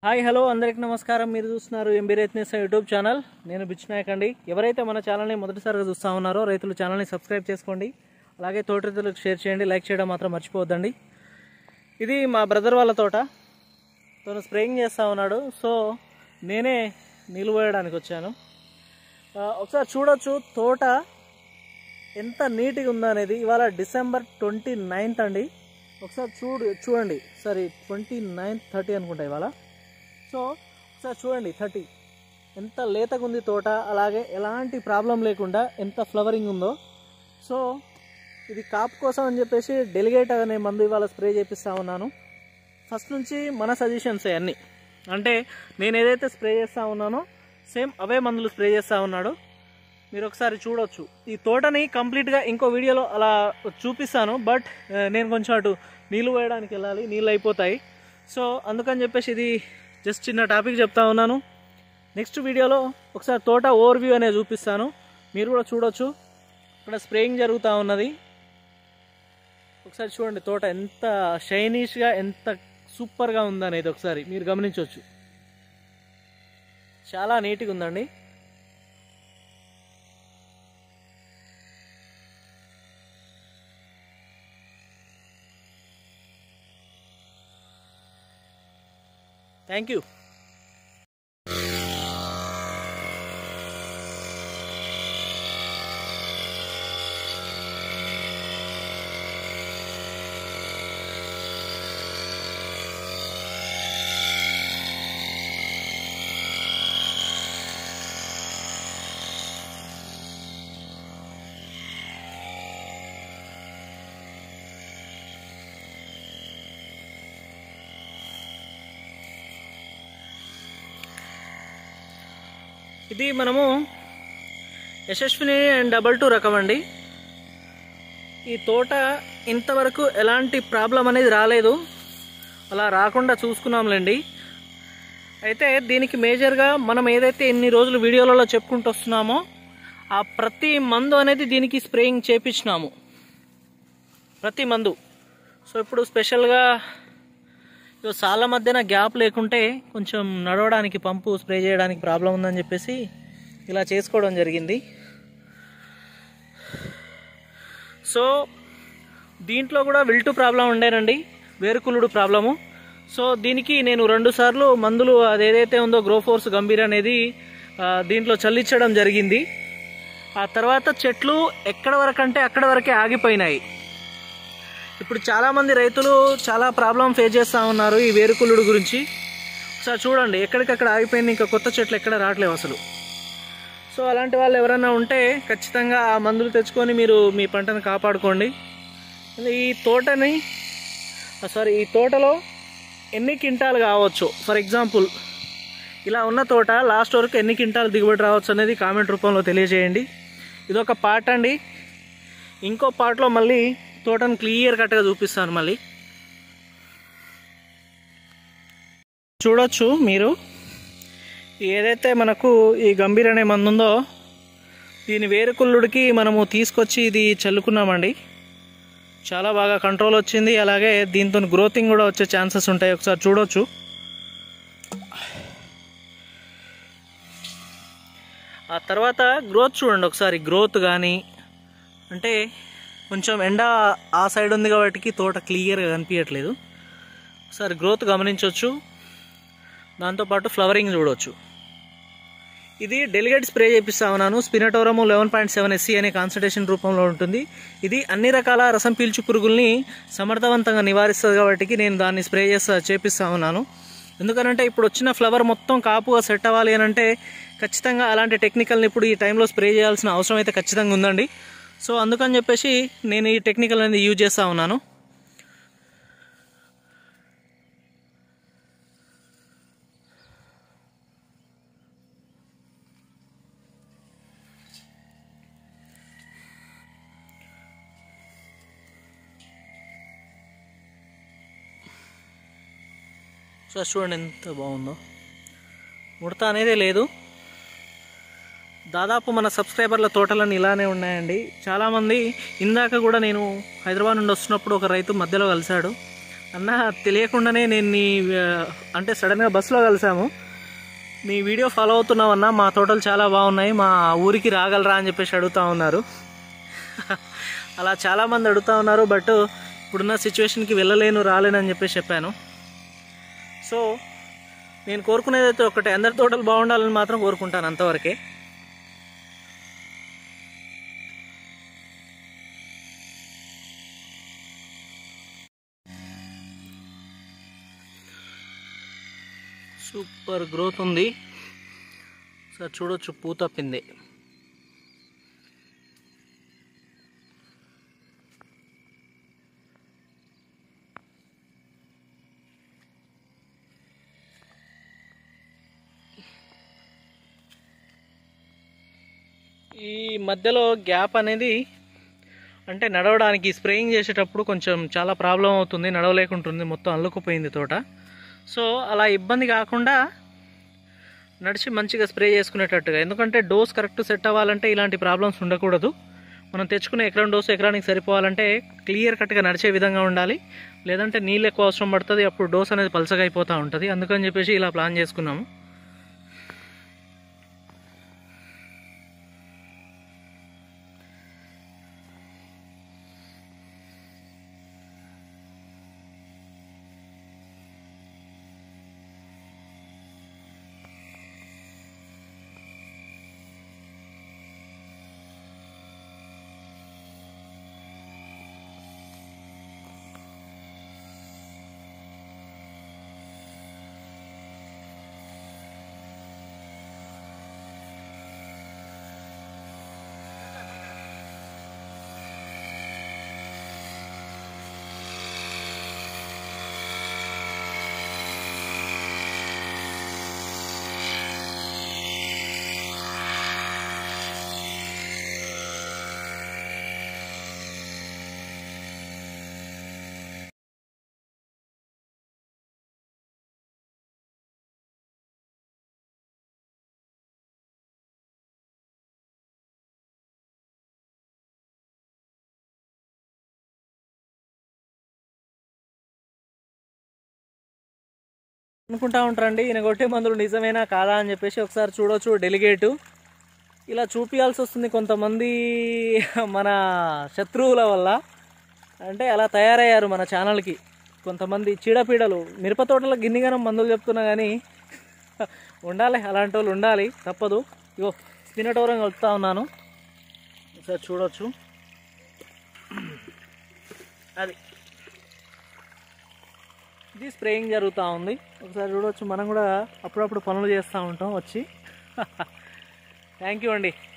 hi hello అందరికి నమస్కారం మీరు చూస్తున్నారు ఎంబీ రైతనేస యూట్యూబ్ ఛానల్ నేను బిచ్ నాయక్ అండి ఎవరైతే మన ఛానల్ని మొదటిసారిగా చూస్తూ ఉన్నారో రైతులు ఛానల్ని సబ్స్క్రైబ్ చేసుకోండి అలాగే తోటి రైతులకు షేర్ చేయండి లైక్ చేయడం మాత్రం మర్చిపోవద్దండి ఇది మా బ్రదర్ వాళ్ళ తోట తను స్ప్రేయింగ్ చేస్తూ ఉన్నాడు సో నేనే నీళ్ళు పోయడానికి వచ్చాను ఆ, ఒకసారి చూడొచ్చు తోట ఎంత నీట్గా ఉందో అనేది ఇవాళ డిసెంబర్ ట్వంటీ నైన్త్ అండి ఒకసారి చూడు చూడండి సరే ట్వంటీ నైన్త్ థర్టీ అనుకుంటా ఇవాళ సో ఒకసారి చూడండి థర్టీ ఎంత లేతగా ఉంది తోట అలాగే ఎలాంటి ప్రాబ్లం లేకుండా ఎంత ఫ్లవరింగ్ ఉందో సో ఇది కాపు కోసం అని చెప్పేసి డెలిగేట్ అనే మందు ఇవాళ స్ప్రే చేపిస్తా ఉన్నాను ఫస్ట్ నుంచి మన సజెషన్స్ అన్నీ అంటే నేను ఏదైతే స్ప్రే చేస్తా ఉన్నానో సేమ్ అవే మందులు స్ప్రే చేస్తా ఉన్నాడు మీరు ఒకసారి చూడొచ్చు ఈ తోటని కంప్లీట్గా ఇంకో వీడియోలో అలా చూపిస్తాను బట్ ఆ, నేను కొంచెం అటు నీళ్ళు వేయడానికి వెళ్ళాలి నీళ్ళు అయిపోతాయి సో అందుకని చెప్పేసి ఇది జస్ట్ చిన్న టాపిక్ చెప్తా ఉన్నాను నెక్స్ట్ వీడియోలో ఒకసారి తోట ఓవర్ వ్యూ అనేది చూపిస్తాను మీరు కూడా చూడొచ్చు ఇక్కడ స్ప్రేయింగ్ జరుగుతూ ఉన్నది ఒకసారి చూడండి తోట ఎంత షైనీష్గా ఎంత సూపర్గా ఉందనేది ఒకసారి మీరు గమనించవచ్చు చాలా నీట్గా ఉందండి థ్యాంక్ యూ ఇది మనము యశస్విని అండ్ డబల్ టూ రకం అండి ఈ తోట ఇంతవరకు ఎలాంటి ప్రాబ్లం అనేది రాలేదు అలా రాకుండా చూసుకున్నాంలేండి అయితే దీనికి మేజర్గా మనం ఏదైతే ఎన్ని రోజులు వీడియోలలో చెప్పుకుంటూ వస్తున్నామో ఆ ప్రతి మందు అనేది దీనికి స్ప్రేయింగ్ చేపించినాము ప్రతి మందు సో ఇప్పుడు స్పెషల్గా ఇగో సాల మధ్యన గ్యాప్ లేకుంటే కొంచెం నడవడానికి పంపు స్ప్రే చేయడానికి ప్రాబ్లం ఉందని చెప్పేసి ఇలా చేసుకోవడం జరిగింది సో దీంట్లో కూడా విల్టు ప్రాబ్లం ఉండేనండి వేరుకులుడు ప్రాబ్లము సో దీనికి నేను రెండు సార్లు మందులు అదేదైతే ఉందో గ్రోఫోర్స్ గంభీర్ అనేది ఆ, దీంట్లో చల్లించడం జరిగింది ఆ తర్వాత చెట్లు ఎక్కడ వరకు అంటే అక్కడ వరకే ఆగిపోయినాయి ఇప్పుడు చాలామంది రైతులు చాలా ప్రాబ్లం ఫేస్ చేస్తూ ఉన్నారు ఈ వేరుకులుడు గురించి ఒకసారి చూడండి ఎక్కడికక్కడ ఆగిపోయింది ఇంకా కొత్త చెట్లు ఎక్కడ రావట్లేవు అసలు సో అలాంటి వాళ్ళు ఎవరైనా ఉంటే ఖచ్చితంగా ఆ మందులు తెచ్చుకొని మీరు మీ పంటను కాపాడుకోండి ఈ తోటని సారీ ఈ తోటలో ఎన్ని క్వింటాలు కావచ్చు ఫర్ ఎగ్జాంపుల్ ఇలా ఉన్న తోట లాస్ట్ వరకు ఎన్ని క్వింటాలు దిగుబడి రావచ్చు అనేది కామెంట్ రూపంలో తెలియజేయండి ఇదొక పార్ట్ అండి ఇంకో పార్ట్లో మళ్ళీ తోటను క్లియర్ కట్గా చూపిస్తాను మళ్ళీ చూడొచ్చు మీరు ఏదైతే మనకు ఈ గంభీర్ అనే మందు ఉందో దీని వేరుకుళ్ళుడికి మనము తీసుకొచ్చి ఇది చల్లుకున్నామండి చాలా బాగా కంట్రోల్ వచ్చింది అలాగే దీంతో గ్రోతింగ్ కూడా వచ్చే ఛాన్సెస్ ఉంటాయి ఒకసారి చూడొచ్చు ఆ తర్వాత గ్రోత్ చూడండి ఒకసారి గ్రోత్ కానీ అంటే కొంచెం ఎండ ఆ సైడ్ ఉంది కాబట్టి తోట క్లియర్గా కనిపించట్లేదు ఒకసారి గ్రోత్ గమనించవచ్చు దాంతోపాటు ఫ్లవరింగ్ చూడవచ్చు ఇది డెలిగేట్ స్ప్రే చేపిస్తా ఉన్నాను spinetoram eleven point seven SC అనే కాన్సన్ట్రేషన్ రూపంలో ఉంటుంది ఇది అన్ని రకాల రసం పీల్చు పురుగుల్ని సమర్థవంతంగా నివారిస్తుంది కాబట్టి నేను దాన్ని స్ప్రే చేస్తా చేపిస్తా ఉన్నాను ఎందుకనంటే ఇప్పుడు వచ్చిన ఫ్లవర్ మొత్తం కాపుగా సెట్ అవ్వాలి అని అంటే ఖచ్చితంగా అలాంటి టెక్నికల్ని ఇప్పుడు ఈ టైంలో స్ప్రే చేయాల్సిన అవసరం అయితే ఖచ్చితంగా ఉందండి సో అందుకని చెప్పేసి నేను ఈ టెక్నికల్ అనేది యూజ్ చేస్తూ ఉన్నాను సో చూడండి ఎంత బాగుందో ముడత అనేదే లేదు దాదాపు మన సబ్స్క్రైబర్ల తోటలన్నీ ఇలానే ఉన్నాయండి చాలామంది ఇందాక కూడా నేను హైదరాబాద్ నుండి వస్తున్నప్పుడు ఒక రైతు మధ్యలో కలిశాడు అన్న తెలియకుండానే నేను నీ ఆ, అంటే సడన్గా బస్సులో కలిసాము మీ వీడియో ఫాలో అవుతున్నామన్నా మా తోటలు చాలా బాగున్నాయి మా ఊరికి రాగలరా అని చెప్పేసి అడుగుతా ఉన్నారు అలా చాలామంది అడుగుతా ఉన్నారు బట్ ఇప్పుడున్న సిచ్యువేషన్కి వెళ్ళలేను రాలేను అని చెప్పేసి చెప్పాను సో నేను కోరుకునేది అయితే ఒకటే అందరి తోటలు బాగుండాలని మాత్రం కోరుకుంటాను అంతవరకే సూపర్ గ్రోత్ ఉంది సార్ చూడొచ్చు పూత పిందే ఈ మధ్యలో గ్యాప్ అనేది అంటే నడవడానికి స్ప్రేయింగ్ చేసేటప్పుడు కొంచెం చాలా ప్రాబ్లం అవుతుంది నడవలేకుంటుంది మొత్తం అల్లుకుపోయింది తోట సో అలా ఇబ్బంది కాకుండా నడిచి మంచిగా స్ప్రే చేసుకునేటట్టుగా ఎందుకంటే డోస్ కరెక్ట్ సెట్ అవ్వాలంటే ఇలాంటి ప్రాబ్లమ్స్ ఉండకూడదు మనం తెచ్చుకునే ఎకరం డోస్ ఎకరానికి సరిపోవాలంటే క్లియర్ కట్గా నడిచే విధంగా ఉండాలి లేదంటే నీళ్ళు ఎక్కువ అవసరం పడుతుంది అప్పుడు డోస్ అనేది పలసగా అయిపోతూ ఉంటుంది అందుకని చెప్పేసి ఇలా ప్లాన్ చేసుకున్నాము అనుకుంటా ఉంటారండి ఈయన కొట్టే మందులు నిజమేనా కాదా అని చెప్పేసి ఒకసారి చూడొచ్చు డెలిగేటు ఇలా చూపించాల్సి వస్తుంది కొంతమంది మన శత్రువుల వల్ల అంటే అలా తయారయ్యారు మన ఛానల్కి కొంతమంది చీడపీడలు మిరప తోటలకు గిన్నిగానం మందులు చెప్తున్నా కానీ ఉండాలి అలాంటి వాళ్ళు ఉండాలి తప్పదు ఇగో స్పినటోరం కలుపుతా ఉన్నాను ఒకసారి చూడొచ్చు అది ఇది స్ప్రేయింగ్ జరుగుతూ ఉంది ఒకసారి చూడవచ్చు మనం కూడా అప్పుడప్పుడు పనులు చేస్తూ ఉంటాం వచ్చి థ్యాంక్ యూ అండి